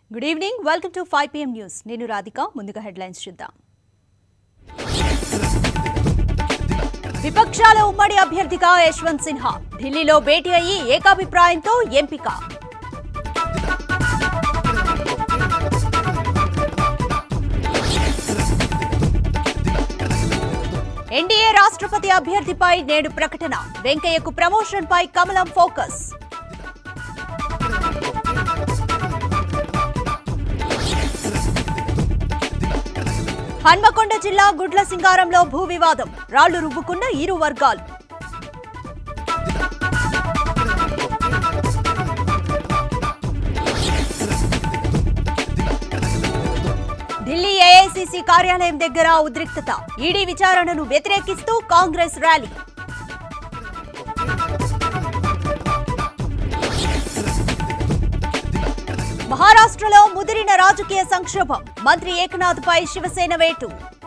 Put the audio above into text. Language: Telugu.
good evening welcome to five PM news నేను రాధిక ముందుగా హెడ్లైన్స్ చూద్దాం విపక్షాల ఉమ్మడి అభ్యర్థిగా యశ్వంత్ సిన్హా ఢిల్లీలో భేటీ అయ్యి ఏకాభిప్రాయంతో ఎంపిక ఎన్డీఏ రాష్ట్రపతి అభ్యర్థిపై నేడు ప్రకటన వెంకయ్యకు ప్రమోషన్ పై కమలం ఫోకస్ హన్మకొండ జిల్లా గుడ్ల సింగారంలో భూ వివాదం రాళ్లు రువ్వుకున్న ఇరు వర్గాలు ఢిల్లీ ఏఐసిసి కార్యాలయం దగ్గర ఉద్రిక్తత ఈడీ విచారణను వ్యతిరేకిస్తూ కాంగ్రెస్ ర్యాలీ మహారాష్ట్రలో ముదిరిన రాజకీయ సంక్షోభం మంత్రి ఏకనాథ్ పై శివసేన వేటు